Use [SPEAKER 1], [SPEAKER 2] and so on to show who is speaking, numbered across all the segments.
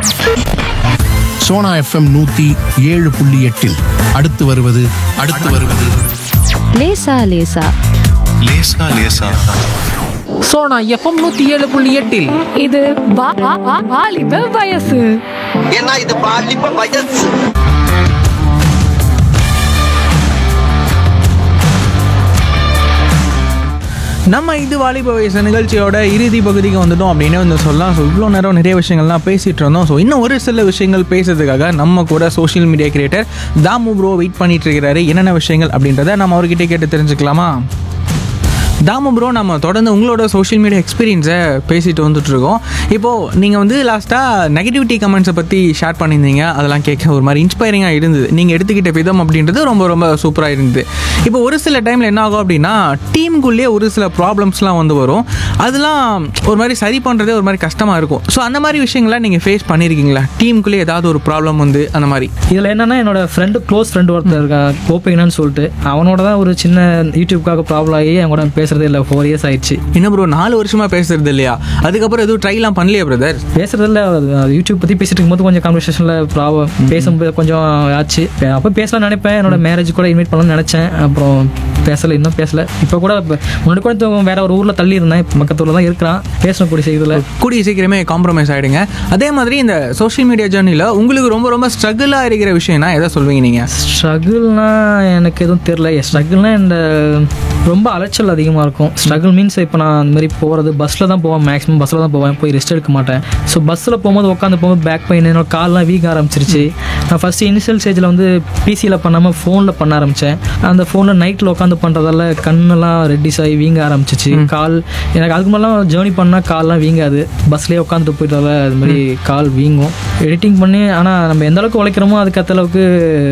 [SPEAKER 1] Sona FM நூத்தி ஏழு புள்ளி எட்டில் அடுத்து வருவது அடுத்து வருவது
[SPEAKER 2] லேசா லேசா
[SPEAKER 3] லேசா லேசா
[SPEAKER 4] சோனா எஃப்எம் நூத்தி ஏழு புள்ளி எட்டில்
[SPEAKER 5] இது வா- வா- வா- வாலிப வயசு
[SPEAKER 6] ஏன்னா இது பாலிப்ப வயசு
[SPEAKER 7] நம்ம இது வாலிப வயசு நிகழ்ச்சியோட இறுதி பகுதிக்கு வந்துட்டோம் அப்படின்னு வந்து சொல்லலாம் ஸோ இவ்வளோ நேரம் நிறைய விஷயங்கள்லாம் பேசிட்டு இருந்தோம் ஸோ இன்னும் ஒரு சில விஷயங்கள் பேசுறதுக்காக நம்ம கூட social media creator Dhamu bro wait பண்ணிட்டு இருக்கிறாரு என்னென்ன விஷயங்கள் அப்படின்றத நம்ம அவர்கிட்ட கேட்டு தெரிஞ்சுக்கலாமா தாமு ப்ரோ நம்ம தொடர்ந்து உங்களோட சோஷியல் மீடியா எக்ஸ்பீரியன்ஸை பேசிட்டு வந்துட்டு இருக்கோம் இப்போது நீங்கள் வந்து லாஸ்ட்டாக நெகட்டிவிட்டி கமெண்ட்ஸை பற்றி ஷேர் பண்ணியிருந்தீங்க அதெல்லாம் கேட்க ஒரு மாதிரி இன்ஸ்பைரிங்காக இருந்தது நீங்கள் எடுத்துக்கிட்ட விதம் அப்படின்றது ரொம்ப ரொம்ப சூப்பராக இருந்தது இப்போ ஒரு சில டைமில் என்ன ஆகும் அப்படின்னா டீமுக்குள்ளேயே ஒரு சில ப்ராப்ளம்ஸ்லாம் வந்து வரும் அதெல்லாம் ஒரு மாதிரி சரி பண்ணுறதே ஒரு மாதிரி கஷ்டமாக இருக்கும் ஸோ அந்த மாதிரி விஷயங்கள்லாம் நீங்கள் ஃபேஸ் பண்ணியிருக்கீங்களா டீமுக்குள்ளே ஏதாவது ஒரு ப்ராப்ளம் வந்து அந்த மாதிரி
[SPEAKER 8] இதில் என்னன்னா என்னோட ஃப்ரெண்டு க்ளோஸ் ஃப்ரெண்டு ஒருத்தர் இருக்கான் கோப்பைங்கன்னு சொல்லிட்டு அவனோட தான் ஒரு சின்ன யூடியூப்காக ப்ராப்ளம் ஆகி அவங்க கூட பேசுறதே இல்லை ஃபோர் இயர்ஸ் ஆயிடுச்சு
[SPEAKER 7] என்ன ப்ரோ நாலு வருஷமாக பேசுறது இல்லையா அதுக்கப்புறம் எதுவும் ட்ரைலாம் பண்ணலையா பிரதர்
[SPEAKER 8] பேசுறதில்ல யூடியூப் பற்றி பேசிட்டு இருக்கும்போது கொஞ்சம் கான்வர்சேஷனில் ப்ராப்ளம் பேசும்போது கொஞ்சம் ஆச்சு அப்போ பேசலாம்னு நினைப்பேன் என்னோட மேரேஜ் கூட இன்வைட் பண்ணலாம்னு நினச்சேன் அப்புறம் பேசல இன்னும் பேசல இப்போ கூட இப்ப முன்னாடி கூட தூ- வேற ஒரு ஊரில் தள்ளி இருந்தேன் இப்போ பக்கத்து ஊரில் தான் இருக்கிறான் பேசணும் கூடிய செய்தியில்
[SPEAKER 7] கூடிய சீக்கிரமே காம்ப்ரமைஸ் ஆகிடுங்க அதே மாதிரி இந்த சோஷியல் மீடியா ஜேர்னியில் உங்களுக்கு ரொம்ப ரொம்ப ஸ்ட்ரகிளாக இருக்கிற விஷயம்னா எதை சொல்வீங்க நீங்கள்
[SPEAKER 8] ஸ்ட்ரகிள்னா எனக்கு எதுவும் தெரில ஸ்ட்ரகிள்னா இந்த ரொம்ப அலைச்சல் அதிகமாக இருக்கும் ஸ்ட்ரகிள் மீன்ஸ் இப்போ நான் அந்த மாதிரி போகிறது பஸ்ஸில் தான் போவேன் மேக்ஸிமம் பஸ்ஸில் தான் போவேன் போய் ரெஸ்ட் எடுக்க மாட்டேன் ஸோ பஸ்ஸில் போகும்போது உட்காந்து போகும்போது பேக் பெயின் என்னோட கால்லாம் வீக ஆரம்பிச்சிருச்சு நான் ஃபஸ்ட்டு இனிஷியல் ஸ்டேஜில் வந்து பிசியில் பண்ணாமல் ஃபோனில் பண்ண ஆரம்பித்தேன் அந்த ஃபோனில் நைட்டில் உட்காந்து பண்ணுறதால கண்ணெல்லாம் ரெட்டிஸ் ஆகி வீங்க ஆரம்பிச்சிச்சு கால் எனக்கு அதுக்கு முன்னெல்லாம் ஜேர்னி பண்ணால் கால்லாம் வீங்காது பஸ்லேயே உட்காந்துட்டு போயிட்டால அது மாதிரி கால் வீங்கும் எடிட்டிங் பண்ணி ஆனால் நம்ம எந்த அளவுக்கு உழைக்கிறோமோ அதுக்கு அத்த அளவுக்கு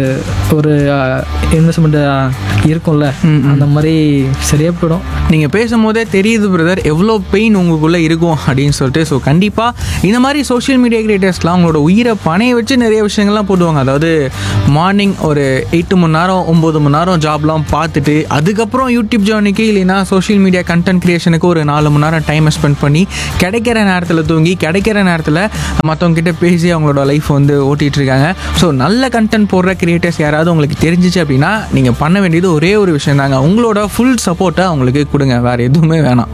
[SPEAKER 8] ஒரு இன்வெஸ்ட்மெண்ட் இருக்கும்ல அந்த மாதிரி சரியாக போயிடும்
[SPEAKER 7] நீங்கள் பேசும்போதே தெரியுது பிரதர் எவ்வளோ பெயின் உங்களுக்குள்ளே இருக்கும் அப்படின்னு சொல்லிட்டு ஸோ கண்டிப்பாக இந்த மாதிரி சோஷியல் மீடியா கிரியேட்டர்ஸ்லாம் அவங்களோட உயிரை பணைய வச்சு நிறைய விஷயங்கள்லாம் போடுவாங்க அதாவது மார்னிங் ஒரு எட்டு மணி நேரம் ஒம்பது மணி நேரம் ஜாப்லாம் பார்த்துட்டு அதுக்கப்புறம் யூடியூப் ஜேர்னிக்கு இல்லைன்னா சோஷியல் மீடியா கண்டென்ட் கிரியேஷனுக்கு ஒரு நாலு மணி நேரம் டைமை ஸ்பெண்ட் பண்ணி கிடைக்கிற நேரத்தில் தூங்கி கிடைக்கிற நேரத்தில் மற்றவங்க கிட்ட பேசி அவங்களோட லைஃப் வந்து ஓட்டிகிட்டு இருக்காங்க ஸோ நல்ல கண்டென்ட் போடுற கிரியேட்டர்ஸ் யாராவது உங்களுக்கு தெரிஞ்சிச்சு அப்படின்னா நீங்கள் பண்ண வேண்டியது ஒரே ஒரு விஷயம் தாங்க உங்களோட ஃபுல் சப்போர்ட்டை அவங்களுக்கு கொடுங்க வேறு எதுவுமே வேணாம்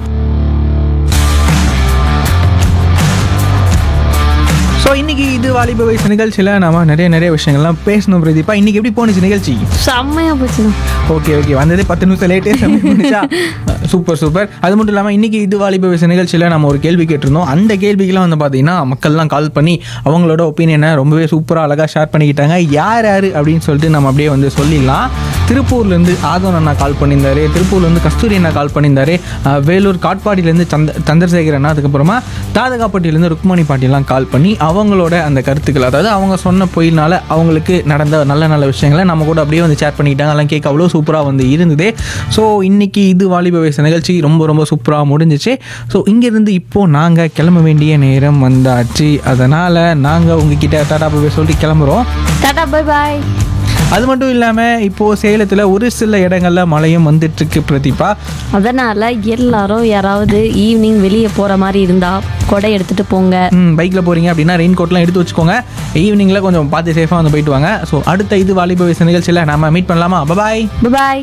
[SPEAKER 7] ஸோ இன்னைக்கு இது வாலிப வயசு நிகழ்ச்சியில் நாம நிறைய நிறைய விஷயங்கள்லாம் பேசணும் பிரதீபா இன்னைக்கு எப்படி போணுச்சு நிகழ்ச்சி
[SPEAKER 2] செம்மையா போச்சுண்ணா
[SPEAKER 7] ஓகே ஓகே வந்ததே பத்து நிமிஷம் லேட்டே பண்ணிச்சா சூப்பர் சூப்பர் அது மட்டும் இல்லாமல் இன்னைக்கு இது வாலிப வயசு நிகழ்ச்சியில் நம்ம ஒரு கேள்வி கேட்டிருந்தோம் அந்த கேள்விக்கெல்லாம் வந்து பார்த்தீங்கன்னா மக்கள்லாம் கால் பண்ணி அவங்களோட ஒப்பீனியனை ரொம்பவே சூப்பராக அழகாக ஷேர் பண்ணிக்கிட்டாங்க யார் யார் அப்படின்னு சொல்லிட்டு நம்ம அப்படியே வந்து சொல்லிடலாம் திருப்பூர்லேருந்து ஆதவன் அண்ணா கால் பண்ணியிருந்தாரு திருப்பூர்லேருந்து கஸ்தூரி அண்ணா கால் பண்ணியிருந்தாரு அஹ் வேலூர் காட்பாடியிலேருந்து சந்த சந்திரசேகர் அண்ணா அதுக்கப்புறமா தாதகாப்பட்டியிலேருந்து ருக்மணி பாட்டிலாம் கால் பண்ணி அவங்களோட அந்த கருத்துக்கள் அதாவது அவங்க சொன்ன பொயினால அவங்களுக்கு நடந்த நல்ல நல்ல விஷயங்களை நம்ம கூட அப்படியே வந்து ஷேர் பண்ணிக்கிட்டாங்க அதெல்லாம் கேட்க அவ்வளோ சூப்பராக வந்து இருந்தது ஸோ இன்னைக்கு இது வாலிப வயசு நிகழ்ச்சி ரொம்ப ரொம்ப சூப்பராக முடிஞ்சிச்சு ஸோ இங்கேருந்து இப்போது நாங்கள் கிளம்ப வேண்டிய நேரம் வந்தாச்சு அதனால் நாங்கள் உங்ககிட்ட டாடா போய் சொல்லிட்டு கிளம்புறோம்
[SPEAKER 2] டாடா பை பாய்
[SPEAKER 7] அது மட்டும் இல்லாமல் இப்போது சேலத்தில் ஒரு சில இடங்கள்ல மழையும் வந்துட்டு இருக்கு பிரதீபா
[SPEAKER 2] அதனால எல்லாரும் யாராவது ஈவினிங் வெளியே போற மாதிரி இருந்தா கொடை எடுத்துட்டு போங்க
[SPEAKER 7] ம் பைக்கில் போகிறீங்க அப்படின்னா ரெயின் கோட்லாம் எடுத்து வச்சுக்கோங்க ஈவினிங்கில் கொஞ்சம் பார்த்து சேஃபாக வந்து போயிட்டு வாங்க ஸோ அடுத்த இது வாலிப வயசு நிகழ்ச்சியில் நம்ம மீட் பண்ணலாமா பாய்
[SPEAKER 2] பாய்